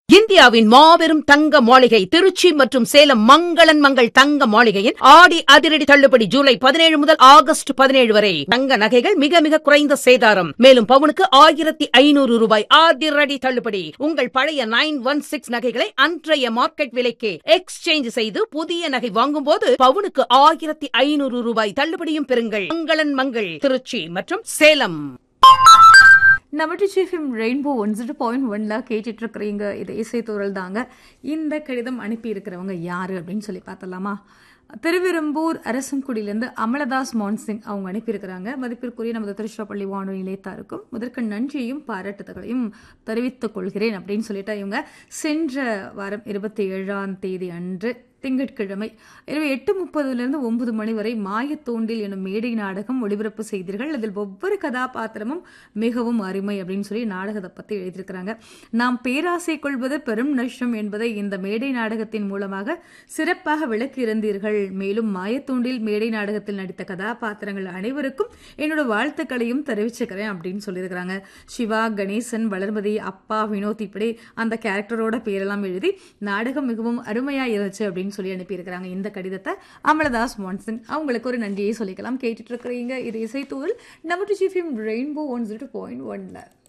இந்தியாவின் மாபெரும் தங்க மாளிகை திருச்சி மற்றும் சேலம் மங்களன் மங்கள் தங்க மாளிகையின் ஆடி அதிரடி தள்ளுபடி ஜூலை பதினேழு முதல் ஆகஸ்ட் பதினேழு வரை தங்க நகைகள் மிக மிக குறைந்த சேதாரம் மேலும் பவுனுக்கு ஆயிரத்தி ஐநூறு ரூபாய் அதிரடி தள்ளுபடி உங்கள் பழைய நைன் ஒன் சிக்ஸ் நகைகளை அன்றைய மார்க்கெட் விலைக்கு எக்ஸ்சேஞ்ச் செய்து புதிய நகை வாங்கும்போது பவுனுக்கு ஆயிரத்தி ஐநூறு ரூபாய் தள்ளுபடியும் பெறுங்கள் மங்களன் மங்கள் திருச்சி மற்றும் சேலம் நம்ம Trichy FM rainbow one zero point ஒன்ல கேட்டுட்டு இருக்கிறீங்க இது இசைத்தூரல் தாங்க இந்த கடிதம் அனுப்பி இருக்கிறவங்க யாரு அப்படின்னு சொல்லி பார்த்தலாமா திருவிரும்பூர் அரசங்குடியிலேருந்து அமலதாஸ் மான்சிங் அவங்க அனுப்பியிருக்கிறாங்க மதிப்பிற்குரிய நமது திருச்சிராப்பள்ளி வானொலி நிலையத்தாருக்கும் முதற்கு நன்றியையும் பாராட்டுதல்களையும் தெரிவித்துக் கொள்கிறேன் அப்படின்னு சொல்லிட்டு இவங்க சென்ற வாரம் இருபத்தி ஏழாம் தேதி அன்று திங்கட்கிழமை இரவு எட்டு முப்பதுலேருந்து ஒன்பது மணி வரை மாயத்தோண்டில் எனும் மேடை நாடகம் ஒளிபரப்பு செய்தீர்கள் அதில் ஒவ்வொரு கதாபாத்திரமும் மிகவும் அருமை அப்படின்னு சொல்லி நாடகத்தை பற்றி எழுதியிருக்கிறாங்க நாம் பேராசை கொள்வது பெரும் நஷ்டம் என்பதை இந்த மேடை நாடகத்தின் மூலமாக சிறப்பாக விளக்கி இருந்தீர்கள் மேலும் மாயத்தோண்டில் மேடை நாடகத்தில் நடித்த கதாபாத்திரங்கள் அனைவருக்கும் என்னோட வாழ்த்துக்களையும் தெரிவிச்சுக்கிறேன் அப்படின்னு சொல்லியிருக்கிறாங்க சிவா கணேசன் வளர்மதி அப்பா வினோத் இப்படி அந்த கேரக்டரோட பேரெல்லாம் எழுதி நாடகம் மிகவும் அருமையா இருந்துச்சு அப்படின்னு சொல்லி அனுப்பியிருக்கிறாங்க இந்த கடிதத்தை அமலதாஸ் மான்சன் அவங்களுக்கு ஒரு நன்றியை சொல்லிக்கலாம் கேட்டுட்டு இருக்கிறீங்க இது இசைத்தூவில் நம்ம டு ரெயின்போ ஒன் ஜீரோ பாயிண்ட் ஒன்ல